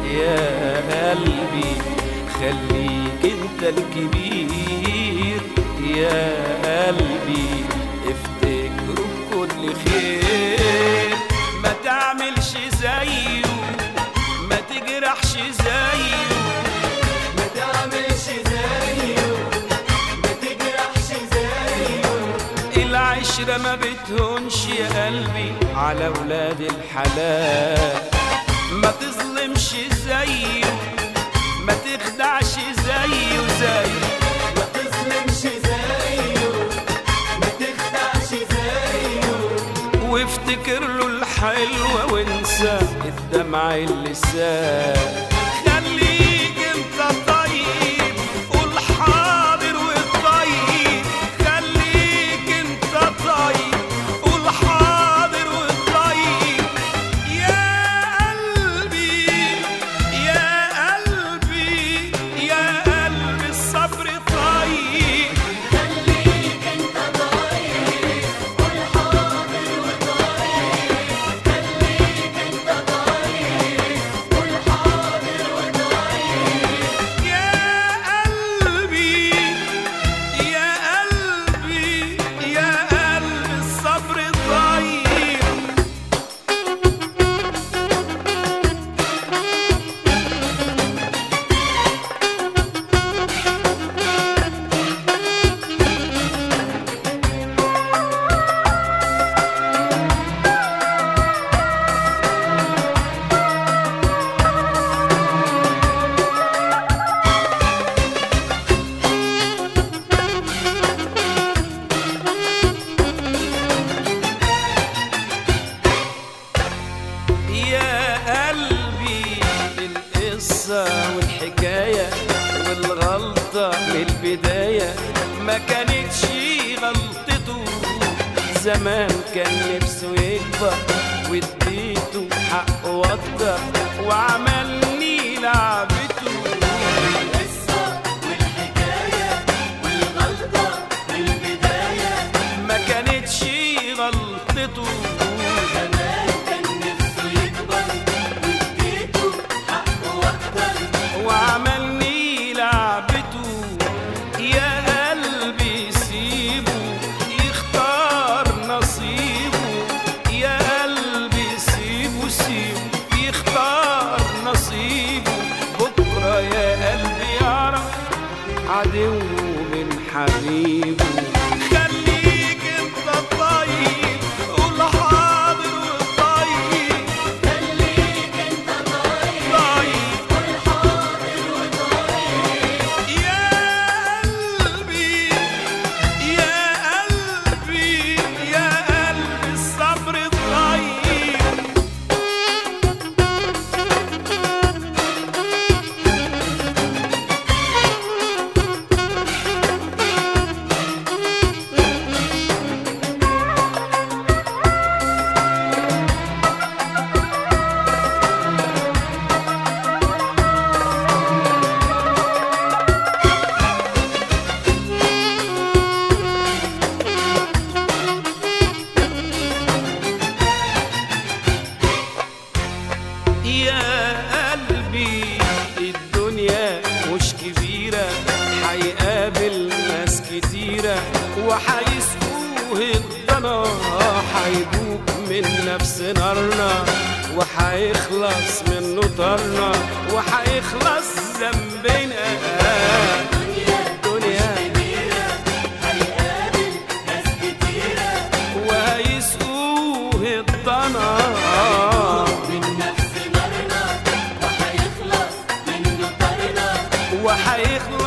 يا قلبي خليك انت الكبير يا قلبي افتكره بكل خير ما تعملش زيه ما تجرحش زيه ما تعملش زيه ما تجرحش زيه العشرة ما بتهونش يا قلبي على ولاد الحلال ما تظلمش زيه ما تخدعش زيه زيه ما تظلمش زيه ما تخدعش زيه وافتكر له الحلوة وانسى الدمع اللي سال خليك انت طيب قول حاضر والطيب خليك انت طيب قول حاضر والطيب يا قلبي يا قلبي يا قلبي الصبر طيب خليك انت ضعيف قول حاضر وضعيف خليك انت ضعيف قول حاضر وضعيف يا قلبي يا قلبي يا قلبي الصبر طيب يا قلبي القصة والحكاية والغلطة من البداية ما كانتش غلطته زمان كان نفسه يكبر واديته حقه اكتر وعملني لعبته القصة والحكاية والغلطة من البداية ما كانتش غلطته زمان كان نفسه يكبر واديته حقه أكتر وعملني لعبته يا قلبي سيبه يختار نصيبه يا قلبي سيبه سيبه يختار نصيبه بكرة يا قلبي يعرف عدو من حبيبه خليك انت طيب قول حاضر وطيب خليك انت ضعيف طيب قول حاضر وضعيف يا قلبي يا قلبي يا قلبي الصبر طيب يا قلبي الدنيا مش كبيرة حيقابل ناس كتيرة وحيسقوه الضنا حيدوب من نفس نارنا وحيخلص منه طرنا وحيخلص ذنبنا الدنيا هيقابل ناس كتيرة وهيسقوه الضنا من نفس نارنا وهيخلص منه طرنا وحيخلص